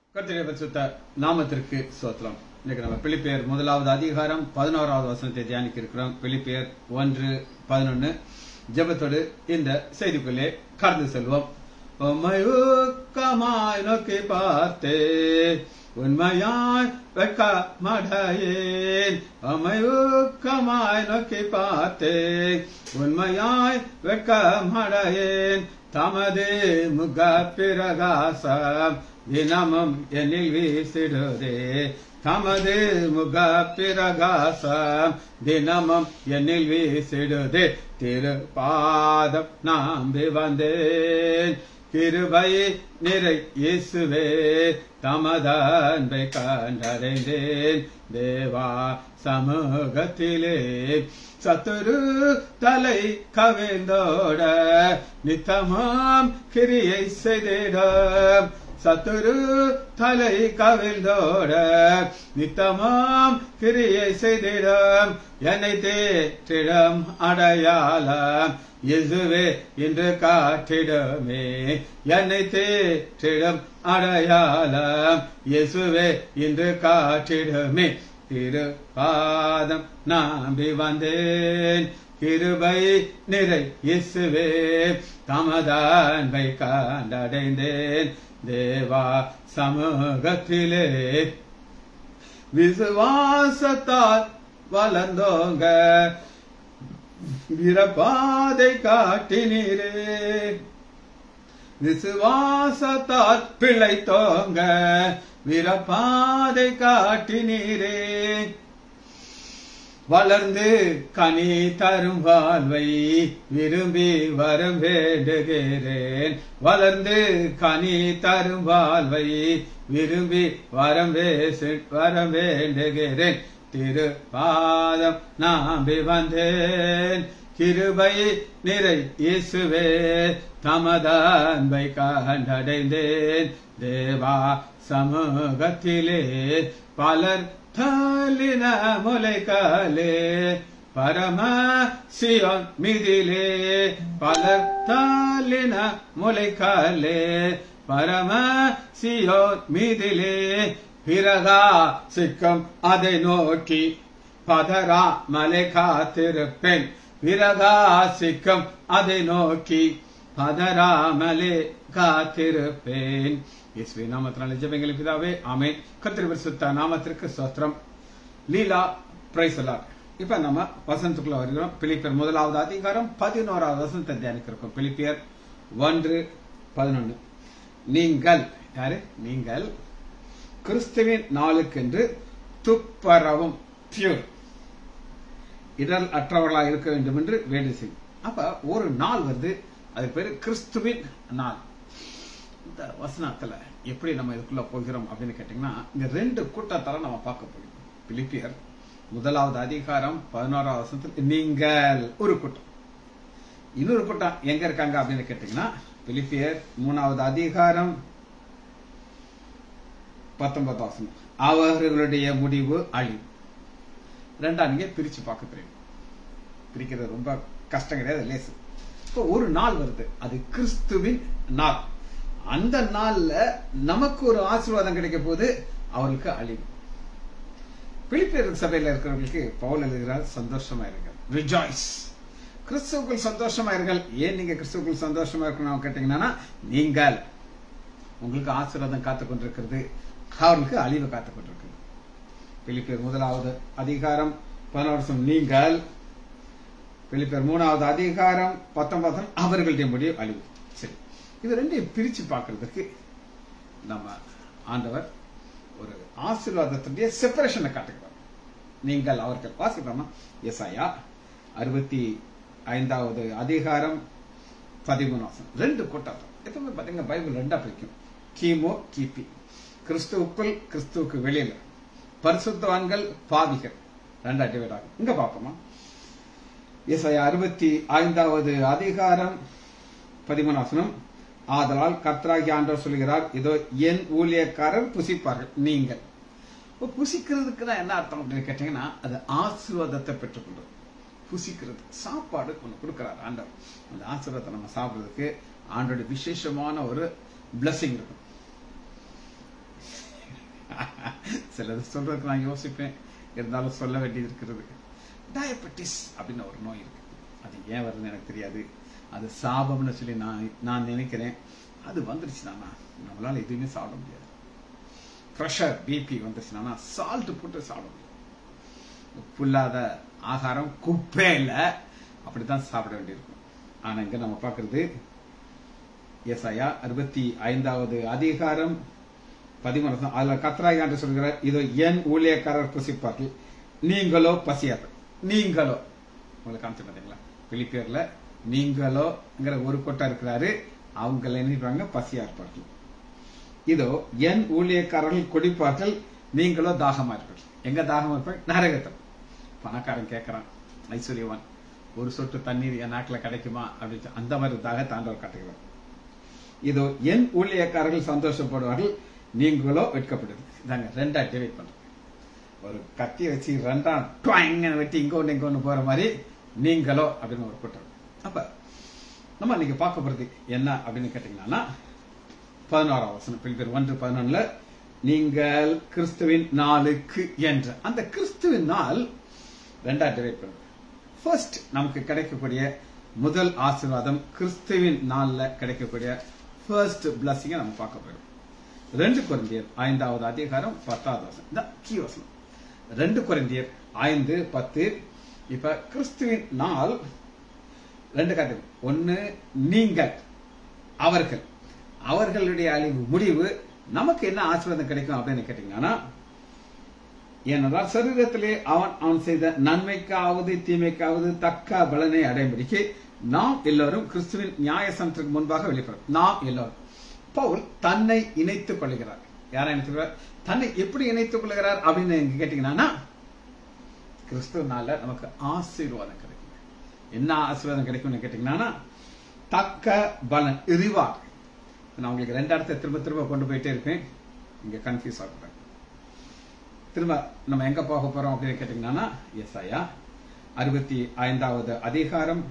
கர்த்தருடைய பரிசுத்த நாமத்திற்கு சோத்திரம் இன்னைக்கு நம்ம பிலிப்பியர் முதலாவது அதிகாரம் பதினோராவது வசனத்தை தியானிக்க இருக்கிறோம் பிலிப்பியர் ஒன்று பதினொன்னு ஜெபத்தோடு இந்த செய்திக்குள்ளே கடந்து செல்வோம் உம்மை ஊக்கமாய் நோக்கி பார்த்தே உண்மையாய் வெட்க மடையேன் உம்மை ஊக்கமாய் நோக்கி பார்த்தே உண்மையாய் வெட்க மடையேன் தமது முக பிரகாசம் தினமும் என்னில் வீசிடுதே தமது முக பிரகாசம் தினமும் என்னில் வீசிடுதே திரு பாதம் நம்பி வந்தேன் கிருபை நிறை இயேசுவே தமதன்பை கண்டடைந்தேன் தேவா சமூகத்திலே சத்துரு தலை கவிழ்ந்தோட நித்தமாம் கிரியை செய்திட சத்துரு தலை கவிழ்ந்தோட நித்தமாம் கிரியை செய்திடம் என்னை தேற்றிடம் அடையாளம் இயேசுவே இன்று காட்டிடமே என்னை தேற்றிடம் அடையாளம் இயேசுவே இன்று காட்டிடமே திரு பாதம் நம்பி வந்தேன் கிருபை நிறை இயேசுவே தமதான்பை கண்டடைந்தேன் தேவா சமூகத்திலே விசுவாசத்தால் வளர்ந்தோங்க விரப்பாதை காட்டினீரே விசுவாசத்தால் பிழைத்தோங்க விரப்பாதை காட்டினீரே வளர்ந்து கனி தரும் வாழ்வை விரும்பி வரம் வேண்டுகிறேன் வளர்ந்து கனி தரும் வாழ்வை விரும்பி வரம் வேசு- வரம் வேண்டுகிறேன் திரு பாதம் நம்பி வந்தேன் கிருபை நிறை இயேசுவே தமதன்பை கண்டடைந்தேன் தேவா சமூகத்திலே பலர் தாலின முளைக்காலே பரம சியோன் மிதிலே பலர் தாலின முளைக்காலே பரம சியோன் மிதிலே பிறகா சிக்கம் அதை நோக்கி பதரா மலை காத்திருப்பேன் பிறகா சிக்கம் அதை நோக்கி பதராமலே காத்திருப்பேன் இயேசுவே நாமத்தினால ஜெபங்களை பிதாவே ஆமென் கத்திரி பரிசுத்த நாமத்திற்கு ஸ்தோத்திரம் லீலா பிரைசலார் இப்ப நம்ம வசனத்துக்குள்ள வருகிறோம் பிலிப்பியர் முதலாவது அதிகாரம் பதினோராவது வசனத்தை தியானிக்கிறோம் பிலிப்பியர் ஒன்று பதினொன்னு நீங்கள் யாரு நீங்கள் கிறிஸ்துவின் நாளுக்கென்று துப்பரவும் பியூர் இடர் அற்றவர்களாக இருக்க வேண்டும் என்று வேண்டு செய்யும் அப்ப ஒரு நாள் வருது அது பேரு கிறிஸ்துவின் நாள் இந்த வசனத்துல எப்படி நம்ம இதுக்குள்ள போகிறோம் அப்படின்னு கேட்டீங்கன்னா இந்த ரெண்டு கூட்டத்தால நம்ம பார்க்க போகிறோம் பிலிப்பியர் முதலாவது அதிகாரம் பதினோராவது வசனத்தில் நீங்கள் ஒரு கூட்டம் இன்னொரு கூட்டம் எங்க இருக்காங்க அப்படின்னு கேட்டீங்கன்னா பிலிப்பியர் மூணாவது அதிகாரம் பத்தொன்பது வசனம் அவர்களுடைய முடிவு அழிவு ரெண்டா நீங்க பிரிச்சு பார்க்க தெரியும் பிரிக்கிறது ரொம்ப கஷ்டம் கிடையாது லேசு இப்போ ஒரு நாள் வருது அது கிறிஸ்துவின் நாள் அந்த நாள்ல நமக்கு ஒரு ஆசீர்வாதம் கிடைக்க போது அவர்களுக்கு அழிவு பிலிப்பியர் சபையில இருக்கிறவர்களுக்கு பவுல் எழுதுகிறார் சந்தோஷமா இருங்கள் ரிஜாய்ஸ் கிறிஸ்துவுக்குள் சந்தோஷமா இருங்கள் ஏன் நீங்க கிறிஸ்துவுக்குள் சந்தோஷமா இருக்கணும் கேட்டீங்கன்னா நீங்கள் உங்களுக்கு ஆசீர்வாதம் காத்து கொண்டிருக்கிறது அவர்களுக்கு அழிவு காத்து கொண்டிருக்கிறது பிலிப்பியர் முதலாவது அதிகாரம் பதினோரு வருஷம் நீங்கள் பிலிப்பியர் மூணாவது அதிகாரம் பத்தொன்பது அவர்களுடைய முடிவு அழிவு சரி இது ரெண்டையும் பிரிச்சு பார்க்கிறதுக்கு நம்ம ஆண்டவர் ஒரு ஆசீர்வாதத்துடைய செப்பரேஷனை காட்டுகிறார் நீங்கள் அவர்கள் வாசிக்கிறோமா எஸ்ஐயா அறுபத்தி ஐந்தாவது அதிகாரம் பதிமூணாசம் ரெண்டு கூட்டம் எப்பவுமே பாத்தீங்கன்னா பைபிள் ரெண்டா பிரிக்கும் கிமு கிபி கிறிஸ்துவுக்குள் கிறிஸ்துவுக்கு வெளியில பரிசுத்தவான்கள் பாவிகள் ரெண்டா டிவைட் ஆகும் இங்க பாப்போமா ஏசாயா அறுபத்தி ஐந்தாவது அதிகாரம் பதிமூணாசனம் ஆதலால் கர்த்தராகி ஆண்டவர் சொல்கிறார் இதோ என் ஊழியக்காரர் புசிப்பார்கள் நீங்கள் இப்ப புசிக்கிறதுக்கு தான் என்ன அர்த்தம் அப்படின்னு கேட்டீங்கன்னா அது ஆசீர்வாதத்தை பெற்றுக்கொண்டது புசிக்கிறது சாப்பாடு ஒன்று கொடுக்கிறார் ஆண்டவர் அந்த ஆசீர்வாதத்தை நம்ம சாப்பிடுறதுக்கு ஆண்டோட விசேஷமான ஒரு blessing இருக்கும் சிலது சொல்றதுக்கு நான் யோசிப்பேன் இருந்தாலும் சொல்ல வேண்டியது இருக்கிறது டயபெட்டிஸ் அப்படின்னு ஒரு நோய் இருக்கு அது ஏன் வருதுன்னு எனக்கு தெரியாது அது சாபம்னு சொல்லி நான் நான் நினைக்கிறேன் அது வந்துருச்சுனா நம்மளால எதுவுமே சாப்பிட முடியாது ப்ரெஷர் பிபி வந்துருச்சுனா சால்ட் போட்டு சாப்பிட முடியும் உப்பு இல்லாத ஆகாரம் குப்பே இல்லை அப்படித்தான் சாப்பிட வேண்டியிருக்கும் ஆனா இங்க நம்ம பார்க்கிறது எஸ்ஐயா அறுபத்தி ஐந்தாவது அதிகாரம் பதிமூணு அதுல கத்ராய் என்று சொல்கிறார் இதோ என் ஊழியக்காரர் புசிப்பார்கள் நீங்களோ பசியார் நீங்களோ உங்களுக்கு காமிச்சு பார்த்தீங்களா பிலிப்பியர்ல நீங்களோங்கிற ஒரு கொட்டா இருக்கிறாரு அவங்க நினைப்பாங்க பசியா இருப்பார்கள் இதோ என் ஊழியக்காரர்கள் குடிப்பார்கள் நீங்களோ தாகமா இருப்பீர்கள் எங்க தாகமா இருப்பாங்க நரகத்தில் பணக்காரன் கேட்கறான் ஐஸ்வர்யவான் ஒரு சொட்டு தண்ணீர் என் நாட்டில் கிடைக்குமா அப்படின்னு அந்த மாதிரி தாகத்தை ஆண்டவர் காட்டுகிறார் இதோ என் ஊழியக்காரர்கள் சந்தோஷப்படுவார்கள் நீங்களோ வெட்கப்படுது இதாங்க ரெண்டா டிவைட் பண்றேன் ஒரு கத்தி வச்சு ரெண்டா டுவாங்க வெட்டி இங்க ஒண்ணு இங்க ஒண்ணு போற மாதிரி நீங்களோ அப்படின்னு ஒரு கூட்டம் அப்ப நம்ம இன்னைக்கு பார்க்க போறது என்ன அப்படின்னு கேட்டீங்கன்னா பதினோராம் வசனம் பிலிப்பியர் ஒன்று பதினொன்னுல நீங்கள் கிறிஸ்துவின் நாளுக்கு என்ற அந்த கிறிஸ்துவின் நாள் ரெண்டா டிவைட் பண்றோம் ஃபர்ஸ்ட் நமக்கு கிடைக்கக்கூடிய முதல் ஆசீர்வாதம் கிறிஸ்துவின் நாள்ல கிடைக்கக்கூடிய ஃபர்ஸ்ட் பிளஸிங்க நம்ம பார்க்க போறோம் ரெண்டு குழந்தையர் ஐந்தாவது அதிகாரம் பத்தாவது வசனம் இந்த கீ வசனம் ரெண்டு குழந்தையர் ஐந்து பத்து இப்ப கிறிஸ்துவின் நாள் ரெண்டு காட்டு ஒன்னு நீங்கள் அவர்கள் அவர்களுடைய அழிவு முடிவு நமக்கு என்ன ஆசீர்வாதம் கிடைக்கும் அப்படின்னு கேட்டீங்கன்னா ஏனென்றால் சரீரத்திலே அவன் அவன் செய்த நன்மைக்காவது தீமைக்காவது தக்க பலனை அடையும்படிக்கு நாம் எல்லோரும் கிறிஸ்துவின் நியாயசனத்திற்கு முன்பாக வெளிப்படும் நாம் எல்லோரும் பவுல் தன்னை இணைத்துக் கொள்கிறார் யாரை இணைத்துக் தன்னை எப்படி இணைத்துக் கொள்கிறார் அப்படின்னு கேட்டீங்கன்னா கிறிஸ்துவனால நமக்கு ஆசீர்வாதம் கிடைக்கும் என்ன ஆசீர்வாதம் கிடைக்கும்னு கேட்டீங்கன்னா தக்க பலன் ரிவார்ட் நான் உங்களுக்கு ரெண்டு இடத்த திரும்ப திரும்ப கொண்டு போயிட்டே இருப்பேன் இங்க கன்ஃபியூஸ் ஆகுறேன் திரும்ப நம்ம எங்க போக போறோம் அப்படின்னு கேட்டீங்கன்னா எஸ் ஐயா அறுபத்தி ஐந்தாவது அதிகாரம்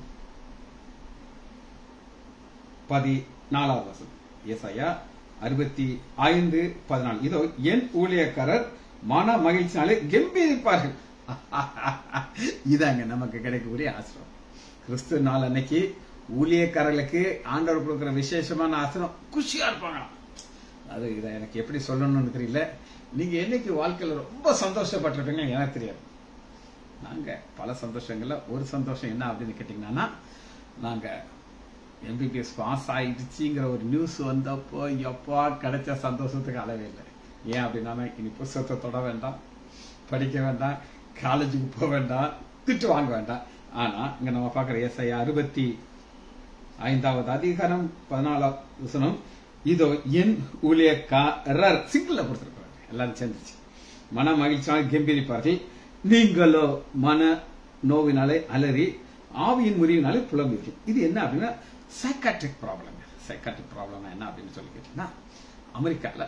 பதினாலாவது வசனம் எஸ் ஐயா அறுபத்தி ஐந்து பதினாலு இதோ என் ஊழியக்காரர் மன மகிழ்ச்சினாலே கம்பீரிப்பார்கள் இதாங்க நமக்கு கிடைக்கக்கூடிய ஆசிரம் கிறிஸ்து நாள் அன்னைக்கு ஊழியக்காரர்களுக்கு ஆண்டவர் கொடுக்கிற விசேஷமான ஆசிரம் குஷியா இருப்பாங்க அது இதை எனக்கு எப்படி சொல்லணும்னு தெரியல நீங்க என்னைக்கு வாழ்க்கையில ரொம்ப சந்தோஷப்பட்டிருப்பீங்க எனக்கு தெரியாது நாங்க பல சந்தோஷங்கள்ல ஒரு சந்தோஷம் என்ன அப்படின்னு கேட்டீங்கன்னா நாங்க எம்பிபிஎஸ் பாஸ் ஆயிடுச்சுங்கிற ஒரு நியூஸ் வந்தப்போ எப்பா கிடைச்ச சந்தோஷத்துக்கு அளவே இல்லை ஏன் அப்படின்னா இனி புஸ்தகத்தை தொட வேண்டாம் படிக்க வேண்டாம் காலேஜுக்கு போக வேண்டாம் திட்டு வாங்க வேண்டாம் ஆனா இங்க நம்ம பாக்குற எஸ்ஐ அறுபத்தி ஐந்தாவது அதிகாரம் பதினாலாம் வசனம் இதோ என் ஊழியக்காரர் சிங்கிள் கொடுத்திருக்கிறார் எல்லாரும் சேர்ந்துச்சு மன மகிழ்ச்சியால் கம்பீரிப்பார்கள் நீங்களோ மன நோவினாலே அலறி ஆவியின் முறிவினாலே புலம்புவீர்கள் இது என்ன அப்படின்னா சைக்காட்ரிக் ப்ராப்ளம் சைக்காட்ரிக் ப்ராப்ளம் என்ன அப்படின்னு சொல்லி கேட்டீங்கன்னா அமெரிக்கால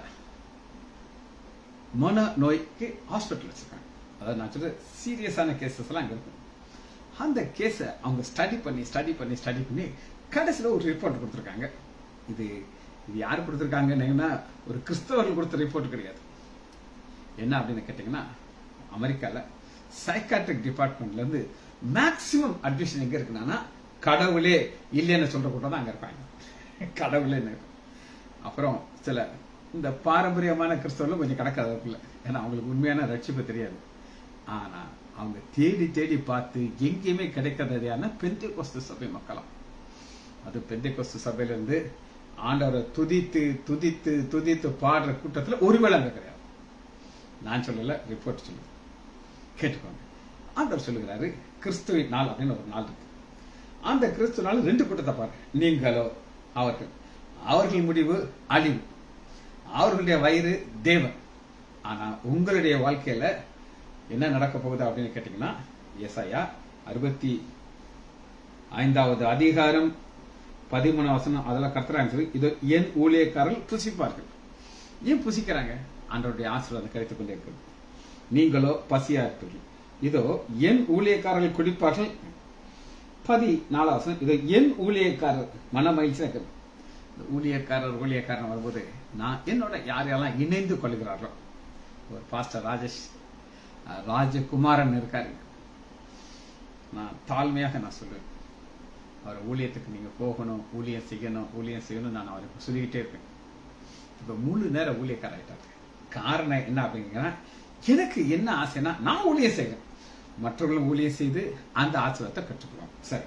மன நோய்க்கு ஹாஸ்பிட்டல் வச்சிருக்காங்க அதாவது நான் சொல்ற சீரியஸான கேசஸ் எல்லாம் அங்க இருக்கும் அந்த கேஸை அவங்க ஸ்டடி பண்ணி ஸ்டடி பண்ணி ஸ்டடி பண்ணி கடைசியில் ஒரு ரிப்போர்ட் கொடுத்துருக்காங்க இது இது யார் கொடுத்துருக்காங்கன்னா ஒரு கிறிஸ்தவர்கள் கொடுத்த ரிப்போர்ட் கிடையாது என்ன அப்படின்னு கேட்டீங்கன்னா அமெரிக்கால சைக்காட்ரிக் டிபார்ட்மெண்ட்ல இருந்து மேக்சிமம் அட்மிஷன் எங்க இருக்குன்னா கடவுளே இல்லைன்னு சொல்ற கூட்டம் தான் அங்க இருப்பாங்க கடவுளே அப்புறம் சில இந்த பாரம்பரியமான கிறிஸ்தவர்களும் கொஞ்சம் கிடக்காதவர்கள் ஏன்னா அவங்களுக்கு உண்மையான ரட்சிப்பு தெரியாது ஆனா அவங்க தேடி தேடி பார்த்து எங்கேயுமே கிடைக்காததையான பெந்தை கொஸ்து சபை மக்களாம் அது பெந்தை கொஸ்து சபையில இருந்து ஆண்டவரை துதித்து துதித்து துதித்து பாடுற கூட்டத்துல ஒருவேளை அங்க கிடையாது நான் சொல்லல ரிப்போர்ட் சொல்லுது கேட்டுக்கோங்க ஆண்டவர் சொல்லுகிறாரு கிறிஸ்துவின் நாள் அப்படின்னு ஒரு நாள் இருக்கு அந்த கிறிஸ்துவ நாள் ரெண்டு கூட்டத்தை பாரு நீங்களோ அவர்கள் அவர்கள் முடிவு அழிவு அவர்களுடைய வயிறு தேவன் ஆனா உங்களுடைய வாழ்க்கையில என்ன நடக்க போகுது அப்படின்னு கேட்டீங்கன்னா எஸ்ஐயா அறுபத்தி ஐந்தாவது அதிகாரம் பதிமூணு வசனம் அதெல்லாம் கத்துறாங்க சொல்லி இது என் ஊழியக்காரர்கள் புசிப்பார்கள் ஏன் புசிக்கிறாங்க ஆண்டவருடைய ஆசீர்வாதம் கிடைத்துக் கொண்டே இருக்கிறது நீங்களோ பசியா இருப்பீர்கள் இதோ என் ஊழியக்காரர்கள் குடிப்பார்கள் பதி நாலாவசம் இதோ என் ஊழியக்காரர் மன மகிழ்ச்சி இருக்கிறது ஊழியக்காரர் ஊழியக்காரன் வரும்போது நான் என்னோட யார் யாரெல்லாம் இணைந்து கொள்கிறார்களோ ஒரு பாஸ்டர் ராஜேஷ் அஹ், ராஜகுமாரன் இருக்காரு நான் தாழ்மையாக நான் சொல்லுவேன் அவர் ஊழியத்துக்கு நீங்க போகணும் ஊழியம் செய்யணும் ஊழியம் செய்யணும் நான் அவருக்கு சொல்லிக்கிட்டே இருப்பேன் இப்ப முழு நேர ஊழியக்கார ஆயிட்டாரு காரணம் என்ன அப்படிங்கன்னா எனக்கு என்ன ஆசைன்னா நான் ஊழியம் செய்யணும் மற்றவர்களும் ஊழியம் செய்து அந்த ஆசீர்வாதத்தை கற்றுக்குவோம் சரி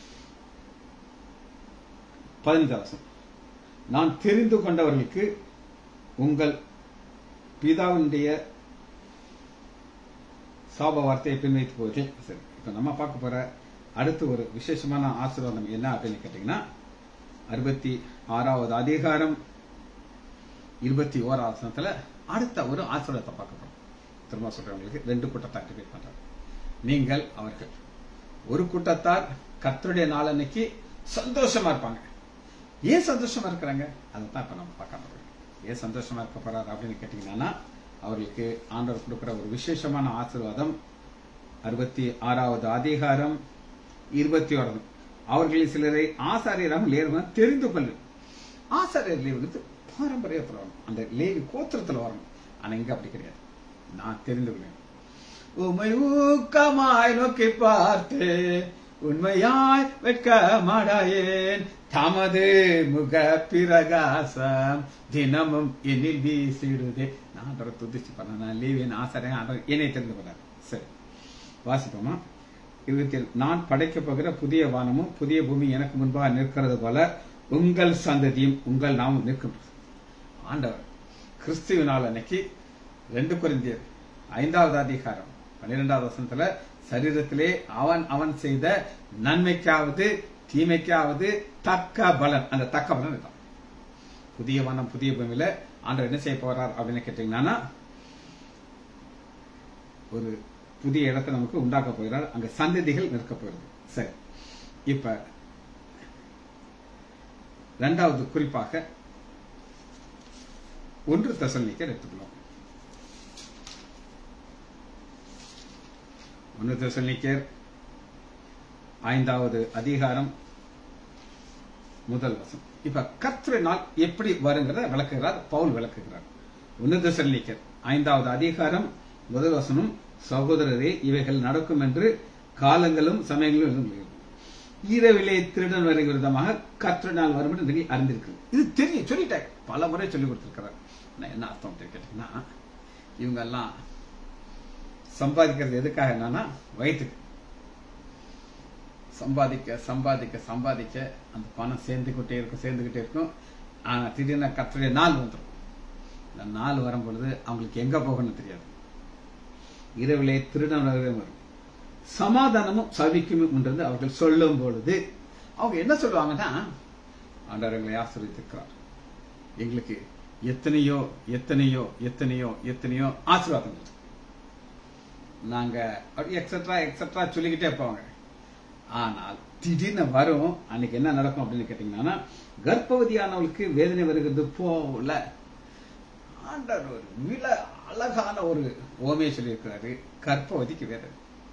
பதினஞ்சாம் வசனம் நான் தெரிந்து கொண்டவர்களுக்கு உங்கள் பிதாவினுடைய சாப வார்த்தையை பின்வைத்து போவது சரி இப்ப நம்ம பார்க்க போற அடுத்து ஒரு விசேஷமான ஆசீர்வாதம் என்ன அப்படின்னு கேட்டீங்கன்னா அறுபத்தி ஆறாவது அதிகாரம் இருபத்தி ஓராவது வசனத்துல அடுத்த ஒரு ஆசீர்வாதத்தை பார்க்க போறோம் திரும்ப சொல்றவங்களுக்கு ரெண்டு கூட்டத்தை ஆக்டிவேட் பண்றாங்க நீங்கள் அவர்கள் ஒரு கூட்டத்தார் கர்த்தருடைய நாளன்னைக்கு சந்தோஷமா இருப்பாங்க ஏன் சந்தோஷமா இருக்கிறாங்க அதைத்தான் இப்ப நம்ம பார்க்க போறோம் ஏன் சந்தோஷமா இருக்க போறாரு அப்படின்னு கேட்டீங்கன்னா அவர்களுக்கு ஆண்டவர் கொடுக்கிற ஒரு விசேஷமான ஆசீர்வாதம் அறுபத்தி ஆறாவது அதிகாரம் இருபத்தி ஓராவது அவர்களில் சிலரை ஆசாரியராக லேருவன் தெரிந்து கொள்ளு ஆசாரியர் லேவுக்கு பாரம்பரியத்தில் வரணும் அந்த லேவி கோத்திரத்தில் வரணும் ஆனா இங்க அப்படி கிடையாது நான் தெரிந்து கொள்வேன் உமை ஊக்கமாய் நோக்கி பார்த்து உண்மையாய் வெட்க மாடாயேன் தமது முக பிரகாசம் தினமும் என்னில் வீசிடுதே நான் ஆண்டவரை துதிச்சு பண்ண நான் லேவியன் ஆசாரியன் ஆண்டவர் என்னை தெரிந்து கொண்டார் சரி வாசிப்போமா இருபத்தி ஏழு நான் படைக்கப் போகிற புதிய வானமும் புதிய பூமி எனக்கு முன்பாக நிற்கிறது போல உங்கள் சந்ததியும் உங்கள் நாமும் நிற்கின்றது ஆண்டவர் கிறிஸ்துவினால் அன்னைக்கு ரெண்டு குறைந்தியர் ஐந்தாவது அதிகாரம் பன்னிரெண்டாவது வசனத்துல சரீரத்திலே அவன் அவன் செய்த நன்மைக்காவது தீமைக்காவது தக்க பலன் அந்த தக்க பலன் இதுதான் புதிய வனம் புதிய பூமியில ஆண்டவர் என்ன செய்ய போறார் அப்படின்னு கேட்டீங்கன்னா ஒரு புதிய இடத்தை நமக்கு உண்டாக்க போகிறார் அங்க சந்ததிகள் நிற்க போகிறது சரி இப்ப இரண்டாவது குறிப்பாக ஒன்று தசல்னிக்கர் எடுத்துக்கலாம் ஒன்று தசல்னிக்கர் ஐந்தாவது அதிகாரம் முதல் வசம் இப்ப கத்திர நாள் எப்படி வருங்கிறத விளக்குகிறார் பவுல் விளக்குகிறார் ஒன்று தசல்னிக்கர் ஐந்தாவது அதிகாரம் முதல் வசனம் சகோதரரே இவைகள் நடக்கும் என்று காலங்களும் சமயங்களும் எழுதுகிறது இரவிலே திருடன் வருகிற விதமாக கற்ற நாள் வரும் என்று நீங்கள் அறிந்திருக்கு இது தெரியும் சொல்லிட்டேன் பல முறை சொல்லி கொடுத்திருக்கிறார் நான் என்ன அர்த்தம் அப்படின்னு கேட்டீங்கன்னா இவங்க எல்லாம் சம்பாதிக்கிறது எதுக்காக என்னன்னா வயிற்றுக்கு சம்பாதிக்க சம்பாதிக்க சம்பாதிக்க அந்த பணம் சேர்ந்துக்கிட்டே இருக்கும் சேர்ந்துக்கிட்டே இருக்கும் ஆனா திடீர்னு கத்துடைய நாள் வந்துடும் இந்த நாள் வரும் பொழுது அவங்களுக்கு எங்க போகணும்னு தெரியாது இரவிலே திருடன் வரும் சமாதானமும் சவிக்கும் என்றது அவர்கள் சொல்லும் பொழுது அவங்க என்ன சொல்லுவாங்கன்னா ஆண்டவர் எங்களை ஆசிரியத்திருக்கிறார் எங்களுக்கு எத்தனையோ எத்தனையோ எத்தனையோ எத்தனையோ ஆசீர்வாதம் இருக்கு நாங்க எக்ஸட்ரா எக்ஸட்ரா சொல்லிக்கிட்டே போவாங்க ஆனால் திடீர்னு வரும் அன்னைக்கு என்ன நடக்கும் அப்படின்னு கேட்டீங்கன்னா கர்ப்பவதியானவளுக்கு வேதனை வருகிறது போல ஆண்டவர் ஒரு மிக அழகான ஒரு ஓமையை சொல்லியிருக்கிறாரு கர்ப்பவதிக்கு வேதனை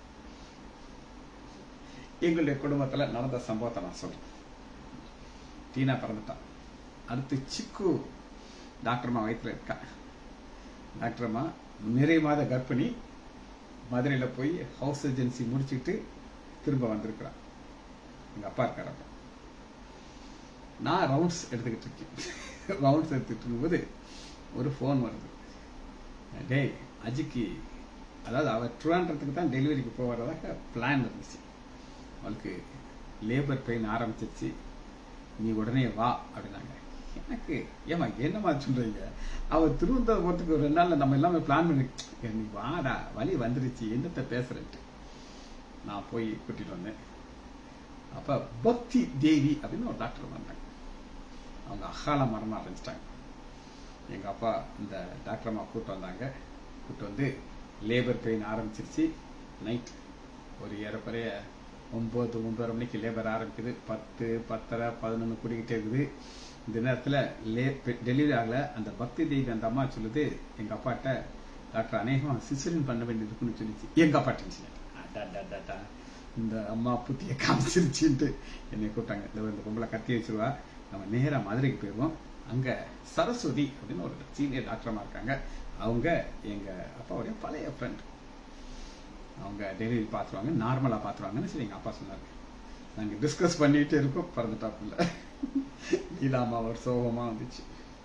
எங்களுடைய குடும்பத்துல நடந்த சம்பவத்தை நான் சொல்றேன் டீனா பிறந்துட்டான் அடுத்து சிக்கு டாக்டர்மா வயிற்றுல இருக்கா டாக்டர்மா நிறைய மாத கர்ப்பிணி மதுரையில போய் ஹவுஸ் ஏஜென்சி முடிச்சுட்டு திரும்ப வந்திருக்கிறான் எங்க அப்பா இருக்காரு அப்ப நான் ரவுண்ட்ஸ் எடுத்துக்கிட்டு இருக்கேன் ரவுண்ட்ஸ் எடுத்துக்கிட்டு இருக்கும்போது ஒரு ஃபோன் வருது டேய் அஜிக்கு அதாவது அவர் ட்ரிவாண்டத்துக்கு தான் டெலிவரிக்கு போகிறதாக பிளான் இருந்துச்சு அவளுக்கு லேபர் பெயின் ஆரம்பிச்சிருச்சு நீ உடனே வா அப்படின்னாங்க எனக்கு ஏமா என்னமா சொல்றீங்க அவர் திருவனந்தபுரம் போறதுக்கு ஒரு ரெண்டு நாள்ல நம்ம எல்லாமே பிளான் பண்ணி நீ வாடா வழி வந்துருச்சு என்னத்த பேசுறேன்ட்டு நான் போய் கூட்டிட்டு வந்தேன் அப்ப பக்தி தேவி அப்படின்னு ஒரு டாக்டர் வந்தாங்க அவங்க அகால மரணம் அடைஞ்சிட்டாங்க எங்க அப்பா இந்த டாக்டர் அம்மா கூட்டு வந்தாங்க கூட்டு வந்து லேபர் பெயின் ஆரம்பிச்சிருச்சு நைட் ஒரு ஏறக்குறைய ஒன்பது ஒன்பதரை மணிக்கு லேபர் ஆரம்பிக்குது பத்து பத்தரை பதினொன்று கூடிக்கிட்டே இருக்குது இந்த நேரத்தில் லே டெலிவரி ஆகல அந்த பக்தி தேவி அந்த அம்மா சொல்லுது எங்க அப்பாட்ட டாக்டர் அநேகமாக சிசரின் பண்ண வேண்டியது இருக்குன்னு சொல்லிச்சு எங்க அப்பா டென்ஷன் ஆயிட்டான். இந்த அம்மா புத்திய காமிச்சிருச்சுன்ட்டு என்னை கூப்பிட்டாங்க இந்த இந்த பொம்பளை கத்தி வச்சிருவா நம்ம நேரா மதுரைக்கு போயிடுவோம் அங்க சரஸ்வதி அப்படின்னு ஒரு சீனியர் டாக்டரமா இருக்காங்க அவங்க எங்க அப்பாவுடைய பழைய ஃப்ரெண்ட் அவங்க டெலிவரி பார்த்துருவாங்க நார்மலா பார்த்துருவாங்கன்னு சரி எங்க அப்பா சொன்னாரு நாங்க டிஸ்கஸ் பண்ணிட்டு இருக்கோம் பிறந்துட்டாப்புல இல்லாம அவர் சோகமா வந்துச்சு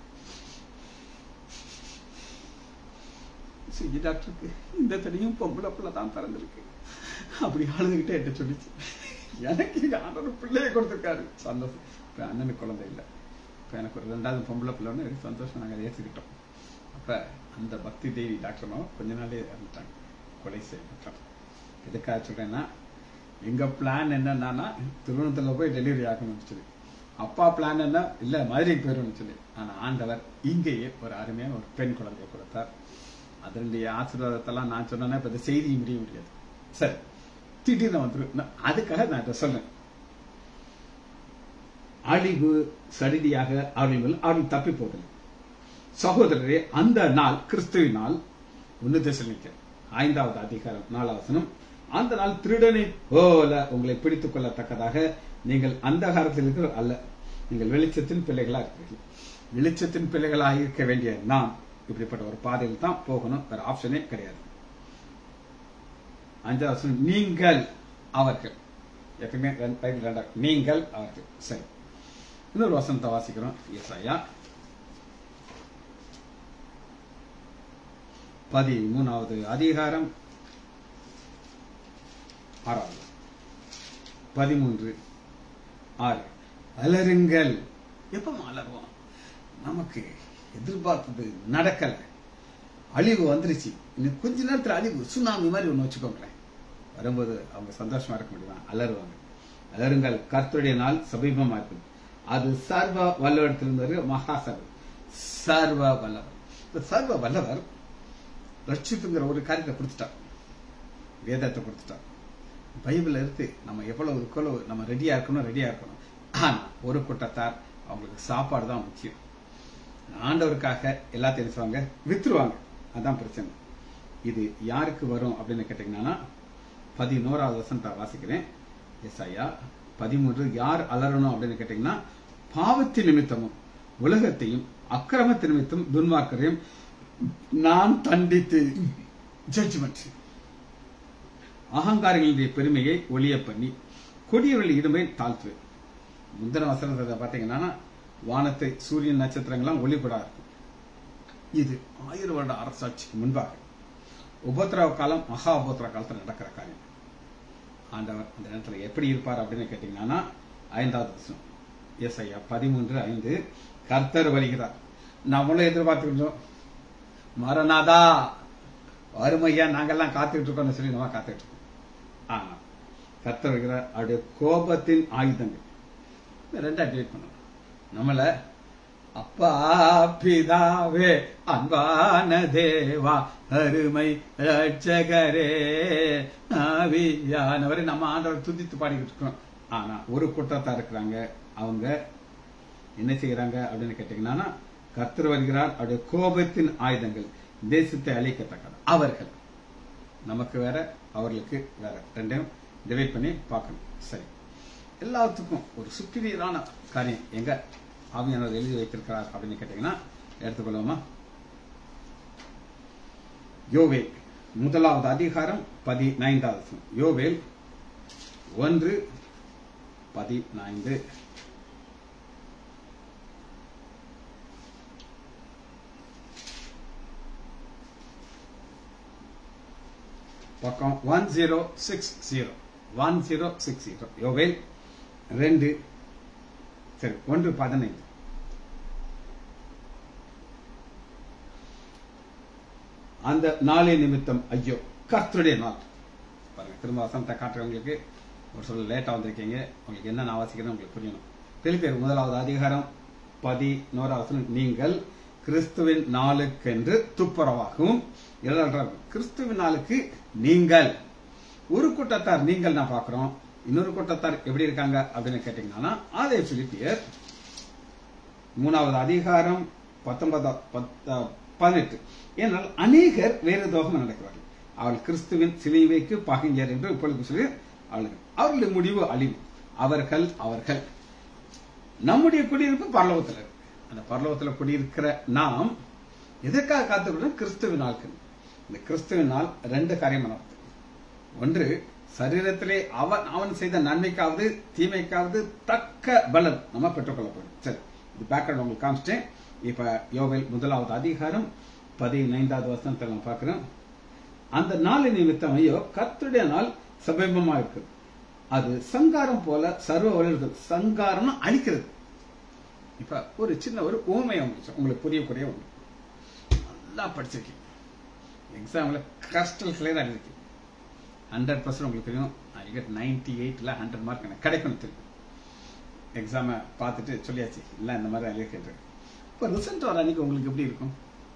சிஜி டாக்டருக்கு இந்த தனியும் பொம்பளை பிள்ளை தான் பிறந்திருக்கு அப்படி அழுதுகிட்டே என்கிட்ட சொல்லிச்சு எனக்கு இங்க ஆண்டவர் பிள்ளைய கொடுத்துருக்காரு சந்தோஷம் இப்ப அண்ணனுக்கு குழந்தை இல்லை இப்ப எனக்கு ஒரு ரெண்டாவது பொம்பளை பிள்ளைன்னு எனக்கு சந்தோஷம் நாங்க அதை ஏற்றுக்கிட்டோம் அப்ப அந்த பக்தி தேவி டாக்டரும் கொஞ்ச நாளே இறந்துட்டாங்க கொலை செய்யப்பட்டார் எதுக்காக சொல்றேன்னா எங்க பிளான் என்னன்னா திருவனந்தபுரத்துல போய் டெலிவரி ஆகணும்னு சொல்லி அப்பா பிளான் என்ன இல்ல மதுரைக்கு போயிடணும்னு சொல்லி ஆனா ஆண்டவர் இங்கேயே ஒரு அருமையான ஒரு பெண் குழந்தையை கொடுத்தார் அதனுடைய ஆசீர்வாதத்தெல்லாம் நான் சொன்னேன்னா இப்ப இந்த செய்தி முடிய முடியாது சரி திடீர்னு வந்துரும் நான் அதுக்காக நான் இதை சொன்னேன் அழிவு சடிதியாக அழிவில் அவர்கள் தப்பி போதில்லை சகோதரரே அந்த நாள் கிறிஸ்துவினால் ஒன்னு திசைக்க ஐந்தாவது அதிகாரம் நாலாவசனம் அந்த நாள் திருடனை போல உங்களை பிடித்துக் கொள்ளத்தக்கதாக நீங்கள் அந்த காலத்தில் இருக்கிற அல்ல நீங்கள் வெளிச்சத்தின் பிள்ளைகளா இருக்கிறீர்கள் வெளிச்சத்தின் பிள்ளைகளாக இருக்க வேண்டிய நாம் இப்படிப்பட்ட ஒரு பாதையில் தான் போகணும் வேற ஆப்ஷனே கிடையாது அஞ்சாவது வசனம் நீங்கள் அவர்கள் எப்பயுமே ரெண்டு- பைபிள் ரெண்டா நீங்கள் அவர்கள் சரி இன்னொரு வசனத்தை வாசிக்கிறோம் ஏசாயா பதிமூணாவது அதிகாரம் ஆறாவது பதிமூன்று ஆறு அலருங்கள் எப்ப அலறுவோம் நமக்கு எதிர்பார்த்தது நடக்கல அழிவு வந்துருச்சு இன்னும் கொஞ்ச நேரத்துல அழிவு சுனாமி மாதிரி ஒண்ணு வச்சுக்கோங்களேன் வரும்போது அவங்க சந்தோஷமா இருக்க முடியுமா அலறுவாங்க அலருங்கள் கர்த்தருடைய நாள் சமீபமா இருக்குது அது சர்வ வல்லவரத்திலிருந்து மகா சர்வ சர்வ வல்லவர் இந்த சர்வ வல்லவர் ரட்சிப்புங்கிற ஒரு காரியத்தை கொடுத்துட்டார் வேதத்தை கொடுத்துட்டார் பைபிள் இருக்கு நம்ம எவ்வளவு எவ்வளவு நம்ம ரெடியா இருக்கணும் ரெடியா இருக்கணும் ஆனா ஒரு கூட்டத்தார் அவங்களுக்கு சாப்பாடு தான் முக்கியம் ஆண்டவருக்காக எல்லாத்தையும் என்ன செய்வாங்க வித்துருவாங்க அதான் பிரச்சனை இது யாருக்கு வரும் அப்படின்னு கேட்டீங்கன்னா பதினோராவது வசனத்தை வாசிக்கிறேன் எஸ் ஐயா பதிமூன்று யார் அலறணும் அப்படின்னு கேட்டீங்கன்னா பாவத்தின் நிமித்தமும் உலகத்தையும் அக்கிரமத்தின் நிமித்தம் துன்மார்க்கரையும் நான் தண்டித்து ஜட்ஜ்மெண்ட் அகங்காரிகளுடைய பெருமையை ஒளிய பண்ணி கொடியவர்கள் இடுமை தாழ்த்துவேன் முந்தின வசனத்தை பார்த்தீங்கன்னா வானத்தை சூரியன் நட்சத்திரங்கள்லாம் ஒளிபடா இருக்கும் இது ஆயிரம் வருட அரசாட்சிக்கு முன்பாக உபத்திரவ காலம் மகா உபத்திரவ காலத்தில் நடக்கிற காரியம் ஆண்டவர் அந்த நேரத்தில் எப்படி இருப்பார் அப்படின்னு கேட்டீங்கன்னா ஐந்தாவது வசனம் எஸ் ஐயா பதிமூன்று ஐந்து கர்த்தர் வருகிறார் நம்மளும் எதிர்பார்த்துக்கிட்டோம் மரணாதா வறுமையா நாங்கெல்லாம் காத்துக்கிட்டு இருக்கோம்னு சொல்லி நம்ம காத்துக்கிட்டு இருக்கோம் ஆனா கர்த்தர் வருகிறார் அவருடைய கோபத்தின் ஆயுதங்கள் இந்த ரெண்டா டிவைட் பண்ணணும் நம்மள அப்பா பிதாவே அன்பான தேவா அருமை ரட்சகரே ஆவியானவரை நம்ம ஆண்டவர் துதித்து பாடிக்கிட்டு இருக்கோம் ஆனா ஒரு கூட்டத்தா இருக்கிறாங்க அவங்க என்ன செய்யறாங்க அப்படின்னு கேட்டீங்கன்னா கர்த்தர் வருகிறார் அவருடைய கோபத்தின் ஆயுதங்கள் தேசத்தை அழிக்கத்தக்கது அவர்கள் நமக்கு வேற அவர்களுக்கு வேற ரெண்டையும் டிவைட் பண்ணி பார்க்கணும் சரி எல்லாத்துக்கும் ஒரு சுப்பீரியரான காரியம் எங்க ஆவியானவர் எழுதி வைத்திருக்கிறார் அப்படின்னு கேட்டீங்கன்னா எடுத்துக்கொள்வோமா யோவேல் முதலாவது அதிகாரம் பதினைந்தாவது வசனம். யோவேல் ஒன்று பதினைந்து பக்கம் one zero six zero one zero six zero யோவேல் ரெண்டு சரி ஒன்று பதினைந்து அந்த நாளை நிமித்தம் ஐயோ கர்த்தருடைய நாள் பாருங்க திரும்ப வசனத்தை காட்டுறவங்களுக்கு ஒரு சொல்ல லேட்டா வந்திருக்கீங்க உங்களுக்கு என்ன நான் வாசிக்கிறேன் உங்களுக்கு புரியணும் பிலிப்பியர் முதலாவது அதிகாரம் பதினோராவது வசனம் நீங்கள் கிறிஸ்துவின் நாளுக்கென்று துப்புரவாகவும் இரண்டாவது கிறிஸ்துவின் நாளுக்கு நீங்கள் ஒரு கூட்டத்தார் நீங்கள் நான் பார்க்கிறோம் இன்னொரு கூட்டத்தார் எப்படி இருக்காங்க அப்படின்னு கேட்டீங்கன்னா அதே பிலிப்பியர் மூணாவது அதிகாரம் பத்தொன்பதா பத்த- பதினெட்டு ஏனால் அநேகர் வேறு தோகம் நடக்கிறார்கள் அவள் கிறிஸ்துவின் சிலுவைக்கு பகைஞர் என்று இப்பொழுது சொல்லி அவர்கள் அவர்களுடைய முடிவு அழிவு அவர்கள் அவர்கள் நம்முடைய குடியிருப்பு பரலோகத்தில் இருக்கு அந்த பரலோகத்துல குடியிருக்கிற நாம் எதற்காக காத்துக்கணும் கிறிஸ்துவின் நாட்கள் இந்த கிறிஸ்துவின் நாள் ரெண்டு காரியம் நடக்குது ஒன்று சரீரத்திலே அவன் அவன் செய்த நன்மைக்காவது தீமைக்காவது தக்க பலன் நம்ம பெற்றுக்கொள்ள போறோம் சரி இது பேக்ரவுண்ட் உங்களுக்கு காமிச்சிட்டேன் இப்ப யோவேல் முதலாவது அதிகாரம் பதினைந்தாவது வசனத்தை நான் பார்க்கிறோம் அந்த நாளின் நிமித்தம் ஐயோ கர்த்தருடைய நாள் சமீபமா இருக்கு அது சங்காரம் போல சர்வ வலியுறுத்தல் சங்காரம்னு அழிக்கிறது இப்ப ஒரு சின்ன ஒரு ஊமையை உங்களுக்கு உங்களுக்கு புரியக்கூடிய ஒன்று நல்லா படிச்சிருக்கீங்க எக்ஸாம்ல கிறிஸ்டல் கிளியரா இருக்கு ஹண்ட்ரட் பர்சன்ட் உங்களுக்கு தெரியும் ஐ கெட் நைன்டி எயிட்ல ஹண்ட்ரட் மார்க் எனக்கு கிடைக்கணும் தெரியும் எக்ஸாமை பார்த்துட்டு சொல்லியாச்சு இல்லை இந்த மாதிரி அழிய கேட்டிருக்கேன் இப்போ ரிசல்ட் வர அன்னைக்கு உங்களுக்கு எப்படி இருக்கும்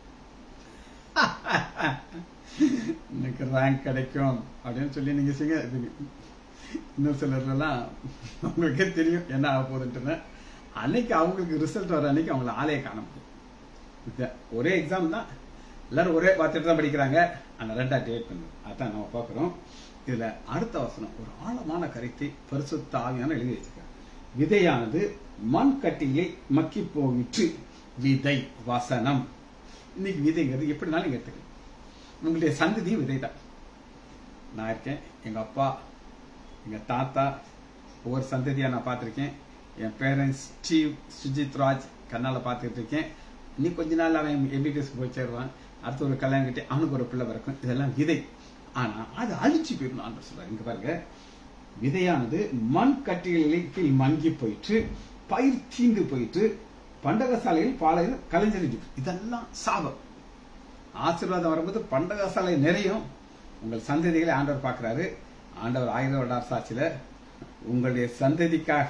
எனக்கு ரேங்க் கிடைக்கும் அப்படின்னு சொல்லி நீங்க செய்ய இன்னும் சிலர்லாம் உங்களுக்கே தெரியும் என்ன ஆக போகுதுன்ட்டு அன்னைக்கு அவங்களுக்கு ரிசல்ட் வர அன்னைக்கு அவங்கள ஆலையை காண முடியும் ஒரே எக்ஸாம் தான் எல்லாரும் ஒரே பார்த்துட்டு தான் படிக்கிறாங்க அந்த ரெண்டா டிவைட் பண்ணுது அதான் நம்ம பார்க்குறோம் இதுல அடுத்த வசனம் ஒரு ஆழமான கருத்தை பரிசுத்த ஆவியான எழுதி வச்சிருக்காங்க விதையானது மண் கட்டிலே மக்கி போயிற்று விதை வசனம் இன்னைக்கு விதைங்கிறது எப்படினாலும் இங்க எடுத்துக்கலாம் உங்களுடைய சந்ததியும் விதை தான் நான் இருக்கேன் எங்க அப்பா எங்க தாத்தா ஒவ்வொரு சந்ததியா நான் பார்த்திருக்கேன் என் பேரண்ட்ஸ் ஸ்டீவ் சுஜித் ராஜ் கண்ணால பார்த்துட்டு இருக்கேன் இன்னும் கொஞ்ச நாள் அவன் எம்பிபிஎஸ் போய் சேருவான் அடுத்து ஒரு கல்யாணம் கட்டி அவனுக்கு ஒரு பிள்ளை பிறக்கும் இதெல்லாம் விதை ஆனா அது அழிச்சு போயிடும் ஆண்டு சொல்றாரு இங்க பாருங்க விதையானது மண் கட்டிகளில் கீழ் மங்கி போயிட்டு பயிர் தீந்து போயிட்டு பண்டகசாலையில் பாலையில் கலைஞரிட்டு இதெல்லாம் சாபம் ஆசீர்வாதம் வரும்போது பண்டகசாலை நிறையும் உங்கள் சந்ததிகளை ஆண்டவர் பார்க்கிறாரு ஆண்டவர் ஆயிரம் வருட சாட்சியில உங்களுடைய சந்ததிக்காக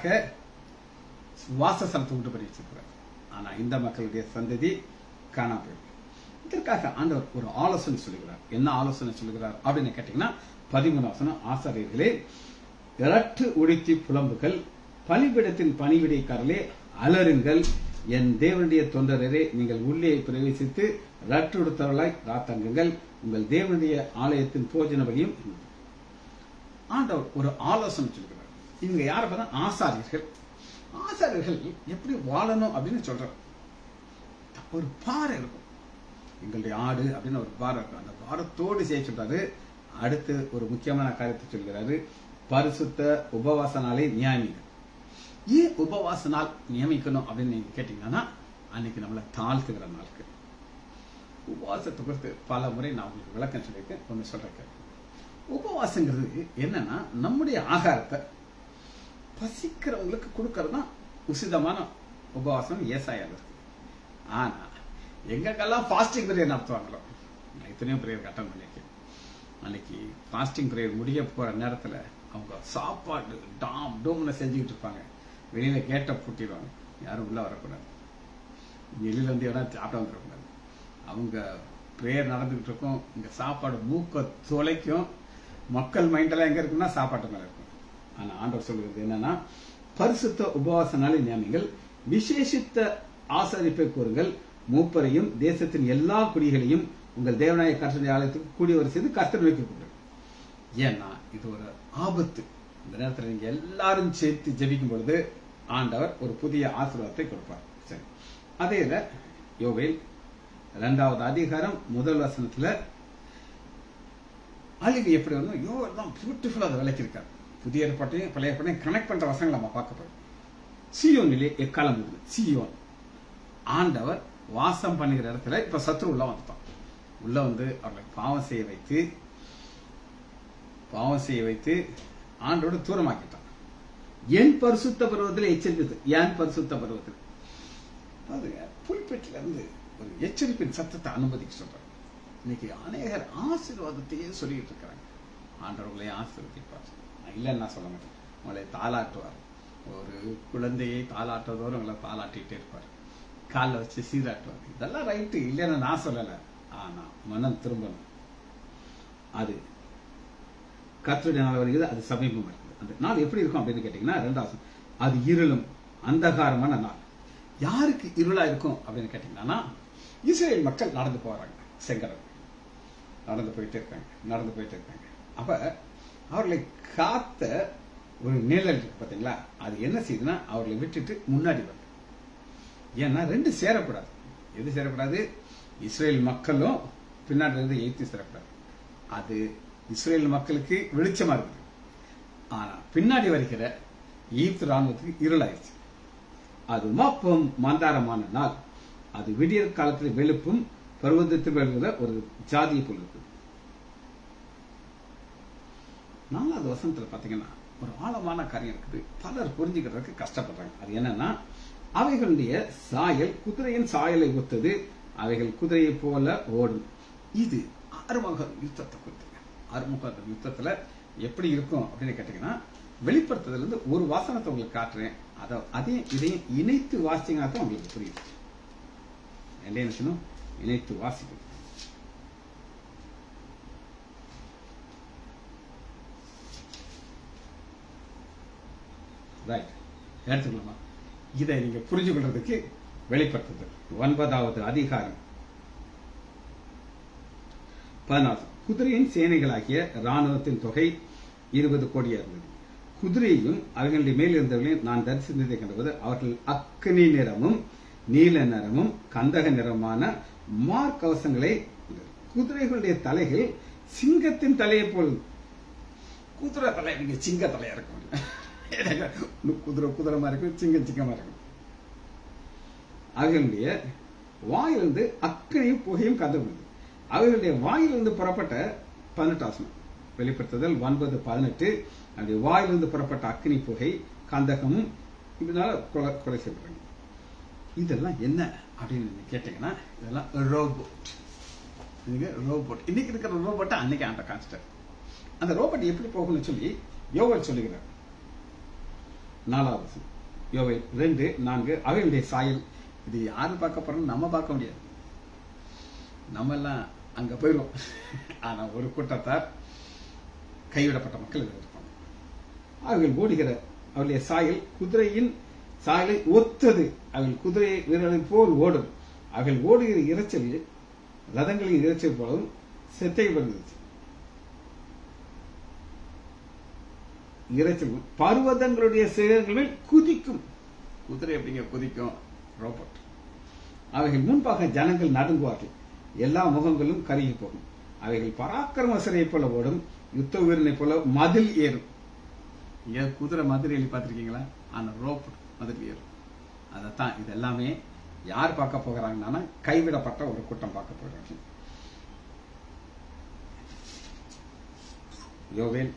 வாசஸ்தலத்தை உண்டு பண்ணி வச்சிருக்கிறார் ஆனா இந்த மக்களுடைய சந்ததி காணாம போயிருக்கு இதற்காக ஆண்டவர் ஒரு ஆலோசனை சொல்லுகிறார் என்ன ஆலோசனை சொல்லுகிறார் அப்படின்னு கேட்டீங்கன்னா பதிமூணாசனம் ஆசாரியர்களே இரட்டு உடுத்தி புலம்புகள் பணிபிடத்தின் பணிவிடைக்காரர்களே அலருங்கள் என் தேவனுடைய தொண்டரரே நீங்கள் உள்ளே பிரவேசித்து ரட்டு உடுத்தவர்களாய் ராத்தங்குங்கள் உங்கள் தேவனுடைய ஆலயத்தின் போஜன வழியும் ஆண்டவர் ஒரு ஆலோசனை சொல்லுகிறார் இவங்க யார பார்த்தா ஆசாரியர்கள் ஆசாரியர்கள் எப்படி வாழணும் அப்படின்னு சொல்றார் ஒரு பாறை இருக்கும் எங்களுடைய ஆடு அப்படின்னு ஒரு பாரம் இருக்கும் அந்த பாரத்தோடு செய்ய சொல்றாரு அடுத்து ஒரு முக்கியமான காரியத்தை சொல்கிறாரு பரிசுத்த உபவாச நாளை நியமிங்க ஏன் உபவாச நாள் நியமிக்கணும் அப்படின்னு நீங்க கேட்டீங்கன்னா அன்னைக்கு நம்மளை தாழ்த்துகிற நாளுக்கு உபவாசத்தை குறித்து பல முறை நான் உங்களுக்கு விளக்கம் சொல்லியிருக்கேன் ஒன்று சொல்றேன் உபவாசங்கிறது என்னன்னா நம்முடைய ஆகாரத்தை பசிக்கிறவங்களுக்கு கொடுக்கறது தான் உசிதமான உபவாசம் ஏசாயால இருக்கு ஆனா எங்கெங்கெல்லாம் ஃபாஸ்டிங் பிரேயர் நடத்துவாங்களோ நான் எத்தனையோ பிரேயர் அட்டன் பண்ணியிருக்கேன் அன்னைக்கு ஃபாஸ்டிங் பிரேயர் முடிய போற நேரத்துல அவங்க சாப்பாடு டாம் டோம்னு செஞ்சுக்கிட்டு இருப்பாங்க வெளியில கேட்ட பூட்டிடுவாங்க யாரும் உள்ள வரக்கூடாது வெளியில வந்து எவனா சாப்பிட வந்துடக்கூடாது அவங்க பிரேயர் நடந்துகிட்டு இருக்கும் இங்க சாப்பாடு மூக்க துளைக்கும் மக்கள் மைண்டெல்லாம் எங்க இருக்குன்னா சாப்பாட்டு மேல இருக்கும் ஆனா ஆண்டவர் சொல்கிறது என்னன்னா பரிசுத்த உபவாச நாளை நியமிங்கள் விசேஷித்த ஆசரிப்பை கூறுங்கள் மூப்பரையும் தேசத்தின் எல்லா குடிகளையும் உங்கள் தேவநாய கர்த்தருடைய ஆலயத்துக்கு கூடி வரை செய்து கர்த்தர் வைக்கக்கூடாது ஏன்னா இது ஒரு ஆபத்து இந்த நேரத்தில் நீங்க எல்லாரும் சேர்த்து ஜெபிக்கும் பொழுது ஆண்டவர் ஒரு புதிய ஆசீர்வாதத்தை கொடுப்பார் சரி அதே இத யோவேல் இரண்டாவது அதிகாரம் முதல் வசனத்துல அழிவு எப்படி வரணும் யோ எல்லாம் பியூட்டிஃபுல்லா அதை விளக்கியிருக்காரு புதிய ஏற்பாட்டையும் பழைய ஏற்பாட்டையும் கனெக்ட் பண்ற வசங்களை நம்ம பார்க்க போறோம் சியோனிலே எக்காலம் இருக்குது சியோன் ஆண்டவர் வாசம் பண்ணுகிற இடத்துல இப்ப சத்ரு உள்ள வந்துட்டான் உள்ள வந்து அவர்களை பாவம் செய்ய வைத்து பாவம் செய்ய வைத்து ஆண்டோட தூரமாக்கிட்டான் என் பரிசுத்த பருவத்தில் எச்சரித்தது என் பரிசுத்த பருவத்தில் பாருங்க புல்பெட்டில இருந்து ஒரு எச்சரிப்பின் சத்தத்தை அனுமதிக்க சொல்றாங்க இன்னைக்கு அநேகர் ஆசீர்வாதத்தையே சொல்லிட்டு இருக்கிறாங்க ஆண்டவர்களை ஆசீர்வதிப்பார் நான் இல்லைன்னு நான் சொல்ல மாட்டேன் உங்களை தாளாட்டுவார் ஒரு குழந்தையை தாளாட்டுவதோடு உங்களை தாளாட்டிகிட்டே இருப்பார் காலில் வச்சு சீராட்டுவார் இதெல்லாம் ரைட்டு இல்லைன்னு நான் சொல்லலை ஆனா மனம் திரும்பணும் அது கர்த்தருடைய நாள் வருகிறது அது சமீபம் இருக்குது அந்த நாள் எப்படி இருக்கும் அப்படின்னு கேட்டீங்கன்னா ரெண்டாவது அது இருளும் அந்தகாரமான நாள் யாருக்கு இருளா இருக்கும் அப்படின்னு கேட்டீங்கன்னா இஸ்ரேல் மக்கள் நடந்து போறாங்க செங்கடல் நடந்து போயிட்டே இருக்காங்க நடந்து போயிட்டே இருக்காங்க அப்ப அவர்களை காத்த ஒரு நிழல் இருக்கு பாத்தீங்களா அது என்ன செய்யுதுன்னா அவர்களை விட்டுட்டு முன்னாடி வருது ஏன்னா ரெண்டு சேரக்கூடாது எது சேரக்கூடாது இஸ்ரேல் மக்களும் பின்னாடி இருந்து எய்த்து சேரக்கூடாது அது இஸ்ரேல் மக்களுக்கு வெளிச்சமா இருக்குது ஆனா பின்னாடி வருகிற ஈப்து ராணுவத்துக்கு இருளாயிருச்சு அது மாப்பம் மந்தாரமான நாள் அது விடியற் காலத்தில் வெளுப்பும் பருவத்தில் வருகிற ஒரு ஜாதியை போல் இருக்குது நாலாவது வசனத்துல பாத்தீங்கன்னா ஒரு ஆழமான காரியம் இருக்குது பலர் புரிஞ்சுக்கிறதுக்கு கஷ்டப்படுறாங்க அது என்னன்னா அவைகளுடைய சாயல் குதிரையின் சாயலை ஒத்தது அவைகள் குதிரையை போல ஓடும் இது ஆறுமுக யுத்தத்தை குறித்துங்க ஆறுமுக யுத்தத்துல எப்படி இருக்கும் அப்படின்னு கேட்டீங்கன்னா வெளிப்படுத்துறதுல இருந்து ஒரு வாசனத்தை உங்களுக்கு காட்டுறேன் அதை அதே இதையும் இணைத்து வாசிங்கன்னா தான் உங்களுக்கு புரியும் என்ன நினைச்சணும் இணைத்து வாசிக்கணும் ரைட் எடுத்துக்கலாமா இதை நீங்க புரிஞ்சு கொள்றதுக்கு வெளிப்படுத்துது ஒன்பதாவது அதிகாரம் பதினாறு குதிரையின் சேனைகளாகிய ராணுவத்தின் தொகை இருபது கோடியா இருந்தது குதிரையையும் அவர்களுடைய மேல் இருந்தவர்களையும் நான் தரிசித்ததை கண்டபோது அவர்கள் அக்கனி நிறமும் நீல நிறமும் கந்தக நிறமான மார்க்கவசங்களை குதிரைகளுடைய தலைகள் சிங்கத்தின் தலையை போல் குதிரை தலை நீங்க சிங்க தலையா இருக்கும் குதிரை குதிரை மாதிரி இருக்கும் சிங்கம் சிங்கமா இருக்கும் அவர்களுடைய வாயிலிருந்து அக்கனையும் புகையும் கந்தகம் அவர்களுடைய வாயிலிருந்து புறப்பட்ட பதினெட்டு ஆசனம் வெளிப்படுத்துதல் ஒன்பது பதினெட்டு அவருடைய வாயிலிருந்து புறப்பட்ட அக்னி புகை கந்தகமும் இதனால கொலை கொலை செய்யப்படுறாங்க இதெல்லாம் என்ன அப்படின்னு நீங்க கேட்டீங்கன்னா இதெல்லாம் ரோபோட் இதுங்க ரோபோட் இன்னைக்கு இருக்கிற ரோபோட்டை அன்னைக்கு ஆண்ட கான்ஸ்டர் அந்த ரோபோட் எப்படி போகும்னு சொல்லி யோகல் சொல்லுகிறார் நாலாவது யோவை ரெண்டு நான்கு அவைகளுடைய சாயல் இது யாரு பார்க்க போறோம் நம்ம பார்க்க முடியாது நம்ம எல்லாம் அங்க போயிடும் ஆனா ஒரு கூட்டத்தார் கைவிடப்பட்ட மக்கள் இதில் இருப்பாங்க அவர்கள் ஓடுகிற அவருடைய சாயல் குதிரையின் சாயலை ஒத்தது அவர்கள் குதிரை வீரர்களை போல் ஓடும் அவர்கள் ஓடுகிற இரைச்சல் ரதங்களின் இரைச்சல் போலவும் செத்தை வருகிறது இரைச்சல் பர்வதங்களுடைய செயல்களில் குதிக்கும் குதிரை எப்படிங்க குதிக்கும் ரோபோட் அவைகள் முன்பாக ஜனங்கள் நடுங்குவார்கள் எல்லா முகங்களும் கருகி போகும் அவைகள் பராக்கிரம சிறையை போல ஓடும் யுத்த வீரனை போல மதில் ஏறும் இங்க குதிரை மதில் ஏறி பார்த்திருக்கீங்களா ஆனா ரோப் மதில் ஏறும் அதைத்தான் இது எல்லாமே யார் பார்க்க போகிறாங்கன்னா கைவிடப்பட்ட ஒரு கூட்டம் பார்க்க போகிறாங்க யோவேல்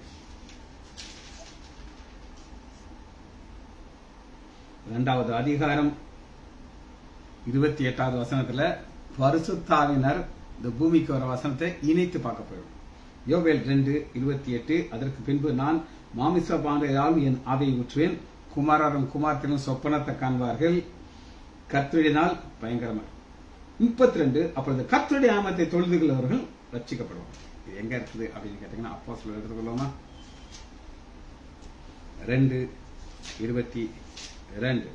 இரண்டாவது அதிகாரம் இருபத்தி எட்டாவது வசனத்துல பரிசுத்தாவினர் இந்த பூமிக்கு வர வசனத்தை இணைத்து பார்க்க போயிடும் யோவேல் ரெண்டு இருபத்தி எட்டு அதற்கு பின்பு நான் மாமிச பாண்டையாலும் என் ஆவியை ஊற்றுவேன் குமாரரும் குமார்த்திலும் சொப்பனத்தை காண்பார்கள் கர்த்தருடைய நாள் பயங்கரமா முப்பத்தி ரெண்டு அப்பொழுது கர்த்தருடைய ஆமத்தை தொழுதுகிறவர்கள் ரட்சிக்கப்படுவாங்க இது எங்க இருக்குது அப்படின்னு கேட்டீங்கன்னா அப்போ சொல்ல எடுத்துக்கொள்ளுமா ரெண்டு இருபத்தி ரெண்டு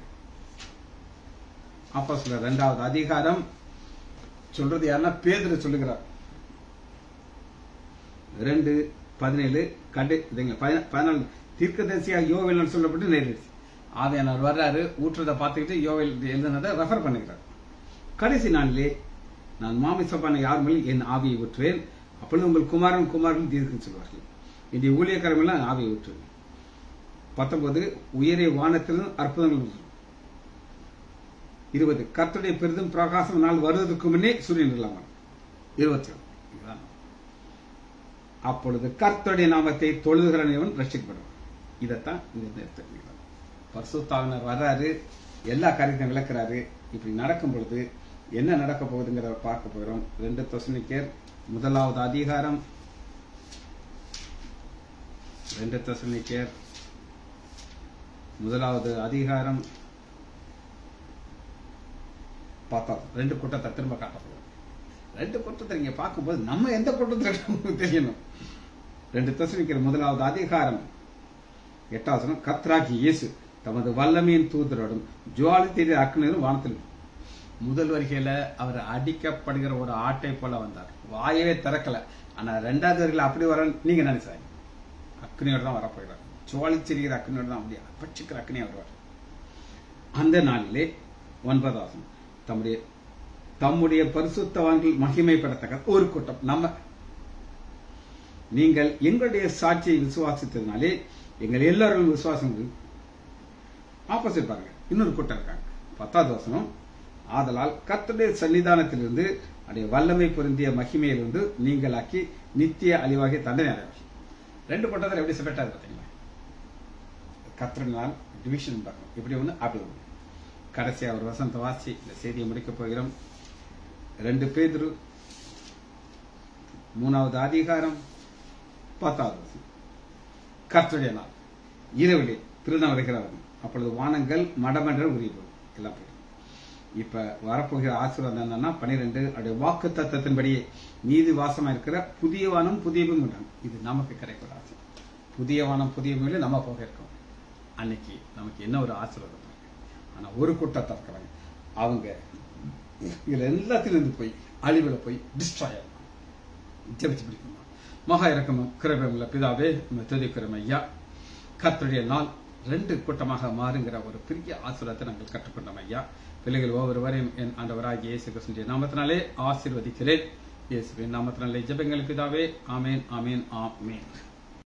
அப்போ சொல்ல ரெண்டாவது அதிகாரம் சொல்றது யாருன்னா பேதர் சொல்லுகிறார் ரெண்டு பதினேழு கண்டு இதுங்க பதினாலு தீர்க்கதரிசியாக யோவேல் சொல்லப்பட்டு நேரிடுச்சு ஆவியானவர் வர்றாரு ஊற்றுறதை பார்த்துக்கிட்டு யோவேல் எழுதுனதை ரெஃபர் பண்ணுகிறார் கடைசி நாளிலே நான் மாமிசப்பான யார் மேல் என் ஆவியை ஊற்றுவேன் அப்பொழுது உங்கள் குமாரன் குமாரன் தீர்க்கும் சொல்வார்கள் இந்த ஊழியக்காரமெல்லாம் ஆவியை ஊற்றுவேன் பத்தொன்பது உயரிய வானத்திலும் அற்புதங்கள் இருபது கர்த்தருடைய பெரிதும் பிரகாசம் நாள் வருவதற்கு முன்னே சூரியன் இல்லாமல் இருபத்தி ஏழு அப்பொழுது கர்த்தருடைய நாமத்தை தொழுகிறவன் ரட்சிக்கப்படும் இதைத்தான் இந்த தெரிஞ்சுக்கலாம் பரிசுத்தாவினர் வர்றாரு எல்லா காரியத்தையும் விளக்குறாரு இப்படி நடக்கும் பொழுது என்ன நடக்க போகுதுங்கிறத பார்க்க போகிறோம் ரெண்டு தொசனிக்கர் முதலாவது அதிகாரம் ரெண்டு தொசனிக்கர் முதலாவது அதிகாரம் பார்த்தோம் ரெண்டு கூட்டத்தை திரும்ப காட்டப்படும் ரெண்டு கூட்டத்தை நீங்க பார்க்கும்போது நம்ம எந்த கூட்டத்தில் தெரியணும் ரெண்டு தசனிக்கிற முதலாவது அதிகாரம் எட்டாவசனம் கத்ராகி இயேசு தமது வல்லமையின் தூதரோடும் ஜுவாலி தெரிய அக்னரும் வானத்தில் முதல் வருகையில அவர் அடிக்கப்படுகிற ஒரு ஆட்டை போல வந்தார் வாயவே திறக்கல ஆனா ரெண்டாவது வருகையில அப்படி வர நீங்க நினைச்சாங்க அக்னியோட தான் வரப்போகிறார் ஜுவாலி தெரிகிற அக்னியோட தான் அப்படியே பட்சிக்கிற அக்னியா வருவார் அந்த நாளிலே ஒன்பதாவது தம்முடைய தம்முடைய பரிசுத்தவான்கள் மகிமைப்படத்தக்க ஒரு கூட்டம் நம்ம நீங்கள் எங்களுடைய சாட்சியை விசுவாசித்ததுனாலே எங்கள் எல்லாரும் விசுவாசம் ஆப்போசிட் பாருங்க இன்னொரு கூட்டம் இருக்காங்க பத்தாவது வசனம் ஆதலால் கர்த்தருடைய சன்னிதானத்திலிருந்து அடைய வல்லமை பொருந்திய மகிமையிலிருந்து நீங்களாக்கி நித்திய அழிவாகிய தண்டனை அடைவார்கள் ரெண்டு கூட்டத்தில் எப்படி செப்பரேட் ஆகுது பார்த்தீங்களா கத்திரனால் டிவிஷன் பார்க்கணும் இப்படி ஒன்று அப்படி ஒன்று கடைசியா ஒரு வசந்த வாசி இந்த செய்தியை முடிக்கப் போகிறோம் ரெண்டு பேதுரு மூணாவது அதிகாரம் பத்தாவது வசனம் கர்த்தருடைய நாள் இரவிலே திருநாள் வருகிறவர்கள் அப்பொழுது வானங்கள் மடமென்ற உரியது எல்லாம் போயிடும் இப்ப வரப்போகிற ஆசீர்வாதம் என்னன்னா பனிரெண்டு அப்படியே வாக்கு தத்தத்தின்படியே நீதி வாசமா இருக்கிற புதிய வானம் புதிய பூமி உண்டாகும் இது நமக்கு கிடைக்கிற ஆசை புதிய வானம் புதிய பூமியில நம்ம போக இருக்கோம் அன்னைக்கு நமக்கு என்ன ஒரு ஆசீர்வாதம் இருக்கு ஆனா ஒரு கூட்டத்தை இருக்கிறாங்க அவங்க இதுல எல்லாத்திலிருந்து போய் அழிவுல போய் டிஸ்ட்ராய் ஆகும் ஜெபிச்சு பிடிக்கணும் மகா இறக்கமும் கிருபமுள்ள பிதாவே துதிக்கிறோம் ஐயா கர்த்தருடைய நாள் ரெண்டு கூட்டமாக மாறுங்கிற ஒரு பெரிய ஆசீர்வாதத்தை நாங்கள் கற்றுக்கொண்டோம் ஐயா பிள்ளைகள் ஒவ்வொருவரையும் என் ஆண்டவராகிய இயேசு கிருஷ்ணனுடைய நாமத்தினாலே ஆசீர்வதிக்கிறேன் இயேசுவின் நாமத்தினாலே ஜெபங்கள் பிதாவே ஆமேன் ஆமேன் ஆமேன்